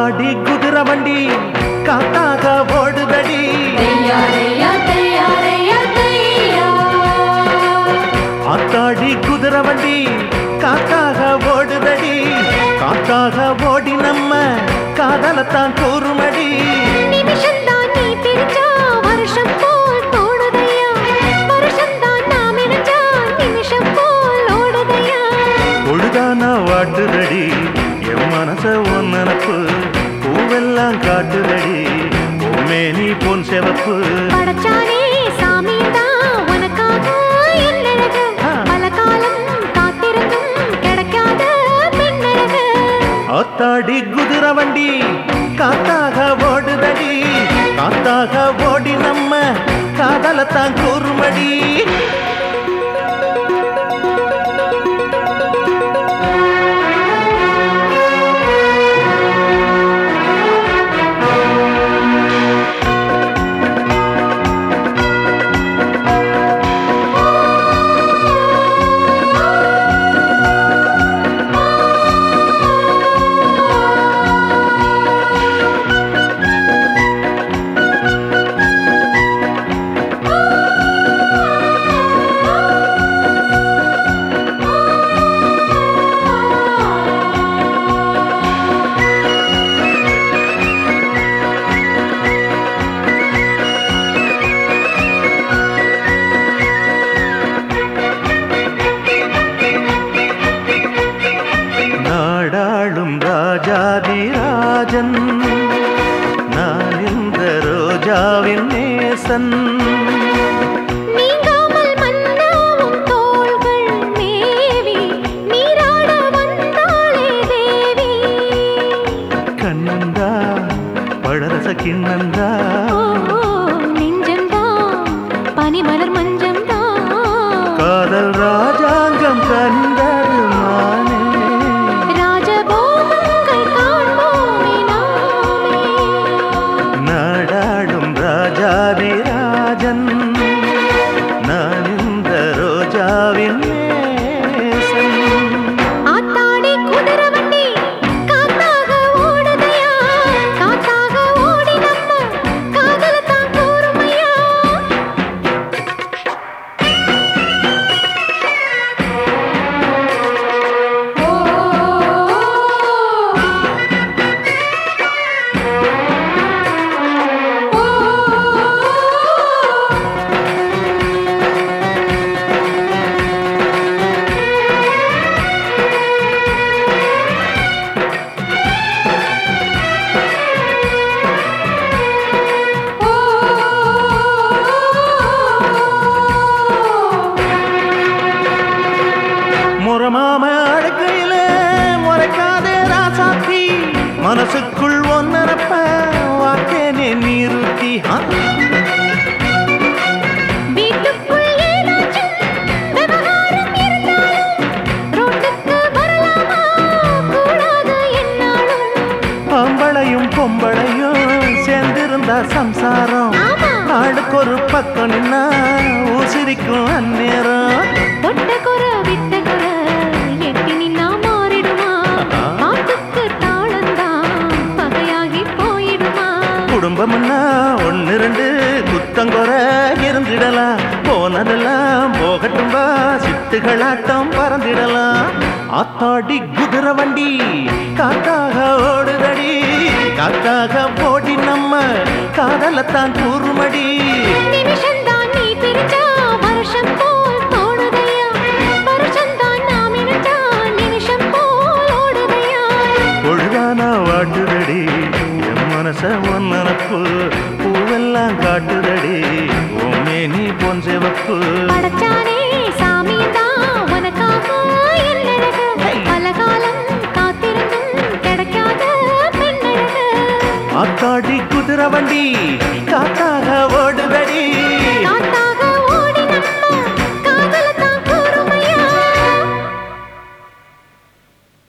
ஆத்தாடி குதிரை வண்டி காத்தாக ஓடுதடி தையாரையா தையாரையா தையா ஆத்தாடி குதிரை வண்டி காத்தாக ஓடுதடி காத்தாக ஓடி நம்ம காதலத்தான் கூறுமடி நிமிஷம்தான் நீ பிரிச்சா வருஷம் போல் தோணுதையா வருஷம்தான் நாம் இணைஞ்சா நிமிஷம் போல் ஓடுதையா பொழுதானா வாட்டுதடி என் மனச உன் நினப்பு பூவெல்லாம் காட்டுதடி உண்மே பொன் செவப்பு படைச்சானே சாமி தான் உனக்காக என்னழகு பல காலம் காத்திருந்தும் கிடைக்காத பெண்ணழகு ஆத்தாடி குதிரை வண்டி காத்தாக ஓடுதடி காத்தாக ஓடி நம்ம காதலத்தான் கூறுமடி நாடாளும் ராஜாதி ராஜன் நான் இந்த ரோஜாவின் நேசன் நீங்காமல் மன்னாவும் தோள்கள் மேவி நீராட வந்தாளே தேவி கண்ணந்தா பழரச கிண்ணந்தா ஓ நெஞ்சம்தான் பனிமலர் மஞ்சம்தான் காதல் ராஜாங்கம் கண்டது மானே ராஜபோகங்கள் காண்போமே நாமே நாடாடும் ராஜாதி ராஜன் நான் இந்த ரோஜாவின் நேசன் ஆத்தாடி குதிரை வண்டி காத்தாக ஓடுதையா காத்தாக ஓடி நம்ம காதலத்தான் கூறுமையா முறமாம அழகையில முறைக்காதே ராசாத்தி மனசுக்குள் ஒன்னரப்ப வாக்கேனே நீருத்தி ஆ வீட்டுக்குள் ஏதாச்சும் விவகாரம் இருந்தாலும் ரோட்டுக்கு வரலாமா கூடாது என்னாலும் ஆம்பளையும் பொம்பளையும் சேர்ந்திருந்தா சம்சாரம் ஆமா. ஆளுக்கு ஒரு பக்கம் நின்னா ஊசிரிக்கும் அந்நேரம் தொட்ட குற விட்ட குற எட்டி நின்னா மாறிடுமா பாட்டுக்கு தாளந்தான் பகையாகி போயிடுமா குடும்பம்னா ஒன்னு ரெண்டு குத்தங்குற இருந்திடலாம் போனதெல்லாம் போகட்டும் வா சிட்டுகளாட்டம் பறந்திடலாம் ஆத்தாடி குதிரை வண்டி காத்தாக ஓடுதடி காத்தாக ஓடி நம்ம காதலத்தான் கூறுமடி நிமிஷம்தான் நீ பிரிச்சா வருஷம் போல் தோணுதையா வருஷம்தான் நாம் இணைஞ்சா நிமிஷம் போல் ஓடுதையா பொழுதானா வாட்டுதடி என் மனச ஒன் நினப்பு பூவெல்லாம் காட்டுதடி உண்மே நீ பொன் சிவப்பு படைச்சானே சாமி தான் உனக்காக என்னழகு பல காலம் காத்திருந்தும் கிடைக்காத பெண்ணழகு ஆத்தாடி குதிரை வண்டி